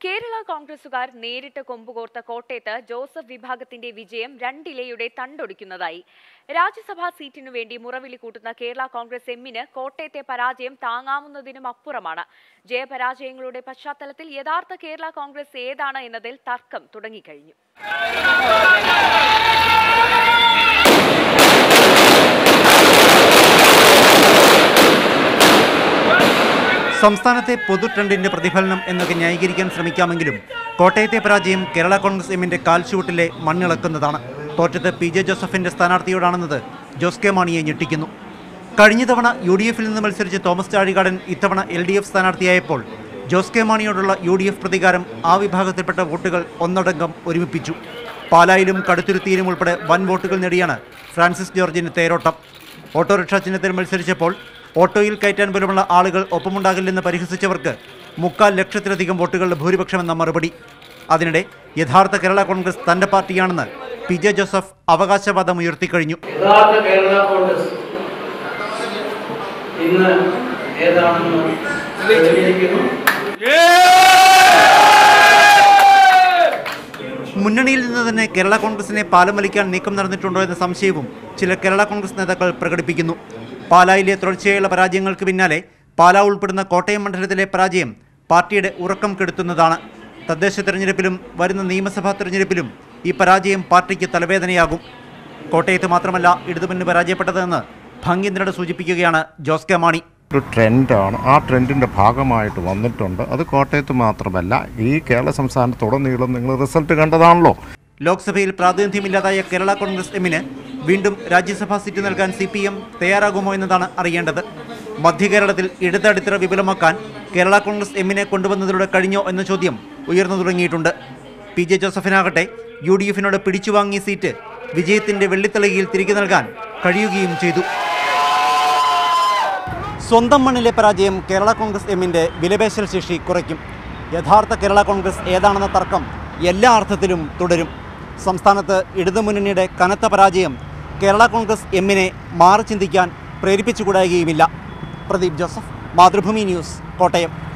കേരള കോൺഗ്രസുകാർ നേരിട്ട് കൊമ്പുകോർത്ത കോട്ടയത്ത് ജോസഫ് വിഭാഗത്തിന്റെ വിജയം രണ്ടിലയുടെ തണ്ടൊടിക്കുന്നതായി രാജ്യസഭാ സീറ്റിനു വേണ്ടി മുറവിളി കൂട്ടുന്ന കേരള കോൺഗ്രസ് എമ്മിന് കോട്ടയത്തെ പരാജയം താങ്ങാവുന്നതിനും അപ്പുറമാണ് ജയപരാജയങ്ങളുടെ പശ്ചാത്തലത്തിൽ യഥാർത്ഥ കേരള കോൺഗ്രസ് ഏതാണ് എന്നതിൽ തർക്കം തുടങ്ങിക്കഴിഞ്ഞു സംസ്ഥാനത്തെ പൊതു ട്രെൻഡിന്റെ പ്രതിഫലനം എന്നൊക്കെ ന്യായീകരിക്കാൻ ശ്രമിക്കാമെങ്കിലും കോട്ടയത്തെ പരാജയം കേരള കോൺഗ്രസ് എമ്മിന്റെ കാൽച്ചുവട്ടിലെ മണ്ണിളക്കുന്നതാണ് തോറ്റത് പി ജെ ജോസഫിന്റെ സ്ഥാനാർത്ഥിയോടാണെന്നത് ജോസ് കെ മാണിയെ ഞെട്ടിക്കുന്നു കഴിഞ്ഞ തവണ യു ഡി എഫിൽ നിന്ന് മത്സരിച്ച തോമസ് ചാഴികാടൻ ഇത്തവണ എൽ ഡി എഫ് സ്ഥാനാർത്ഥിയായപ്പോൾ ജോസ് കെ മാണിയോടുള്ള യു ഡി എഫ് പ്രതികാരം ആ വിഭാഗത്തിൽപ്പെട്ട വോട്ടുകൾ ഒന്നടങ്കം ഒരുമിപ്പിച്ചു പാലായിലും കടുത്തുരുത്തിയിലും ഉൾപ്പെടെ വൻ വോട്ടുകൾ നേടിയാണ് ഫ്രാൻസിസ് ജോർജിന് തേരോട്ടം ഓട്ടോറിക്ഷ ചിഹ്നത്തിൽ മത്സരിച്ചപ്പോൾ ഓട്ടോയിൽ കയറ്റാൻ പോലുമുള്ള ആളുകൾ ഒപ്പമുണ്ടാകില്ലെന്ന് പരിഹസിച്ചവർക്ക് മുക്കാൽ ലക്ഷത്തിലധികം വോട്ടുകളുടെ ഭൂരിപക്ഷമെന്ന മറുപടി അതിനിടെ യഥാർത്ഥ കേരള കോൺഗ്രസ് തന്റെ പാർട്ടിയാണെന്ന് പി ജെ ജോസഫ് അവകാശവാദം ഉയർത്തിക്കഴിഞ്ഞു യഥാർത്ഥ കേരള കോൺഗ്രസ് ഇന്ന് ഏതാണെന്ന് തെളിഞ്ഞിരിക്കുന്നു മുന്നണിയിൽ നിന്ന് തന്നെ കേരള കോൺഗ്രസിനെ പാലം വലിക്കാൻ നീക്കം നടന്നിട്ടുണ്ടോ എന്ന സംശയവും ചില കേരള കോൺഗ്രസ് നേതാക്കൾ പ്രകടിപ്പിക്കുന്നു പാലായിലെ തുടർച്ചയായുള്ള പരാജയങ്ങൾക്ക് പിന്നാലെ പാലാ ഉൾപ്പെടുന്ന കോട്ടയം മണ്ഡലത്തിലെ പരാജയം പാർട്ടിയുടെ ഉറക്കം കെടുത്തുന്നതാണ് തദ്ദേശ തെരഞ്ഞെടുപ്പിലും വരുന്ന നിയമസഭാ തെരഞ്ഞെടുപ്പിലും ഈ പരാജയം പാർട്ടിക്ക് തലവേദനയാകും കോട്ടയത്ത് മാത്രമല്ല ഇടതുമുന്നണി പരാജയപ്പെട്ടതെന്ന് ഭംഗീന്ദ്രട് സൂചിപ്പിക്കുകയാണ് ജോസ് കെ മാണി ഒരു ട്രെൻഡാണ് ആ ട്രെൻഡിൻ്റെ ഭാഗമായിട്ട് വന്നിട്ടുണ്ട് അത് കോട്ടയത്ത് മാത്രമല്ല ഈ കേരള സംസ്ഥാനത്തുടനീളം നിങ്ങൾ റിസൾട്ട് കണ്ടതാണല്ലോ ലോക്സഭയിൽ പ്രാതിനിധ്യമില്ലാതായ കേരള കോൺഗ്രസ് എമ്മിന് വീണ്ടും രാജ്യസഭാ സീറ്റ് നൽകാൻ സി പി എം തയ്യാറാകുമോ എന്നതാണ് അറിയേണ്ടത് മധ്യകേരളത്തിൽ ഇടത് അടിത്തറ വിപുലമാക്കാൻ കേരള കോൺഗ്രസ് എമ്മിനെ കൊണ്ടുവന്നതിലൂടെ കഴിഞ്ഞോ എന്ന ചോദ്യം ഉയർന്നു തുടങ്ങിയിട്ടുണ്ട് പി ജെ ജോസഫിനാകട്ടെ യു ഡി എഫിനോട് പിടിച്ചുവാങ്ങിയ സീറ്റ് വിജയത്തിന്റെ വെള്ളിത്തളികയിൽ തിരികെ നൽകാൻ കഴിയുകയും ചെയ്തു സ്വന്തം മണ്ണിലെ പരാജയം കേരള കോൺഗ്രസ് എമ്മിന്റെ വിലപേശൽ ശേഷി കുറയ്ക്കും യഥാർത്ഥ കേരള കോൺഗ്രസ് ഏതാണെന്ന തർക്കം എല്ലാ അർത്ഥത്തിലും തുടരും സംസ്ഥാനത്ത് ഇടതുമുന്നണിയുടെ കനത്ത പരാജയം കേരള കോൺഗ്രസ് എമ്മിനെ മാറി ചിന്തിക്കാൻ പ്രേരിപ്പിച്ചുകൂടാകുകയുമില്ല പ്രദീപ് ജോസഫ് മാതൃഭൂമി ന്യൂസ് കോട്ടയം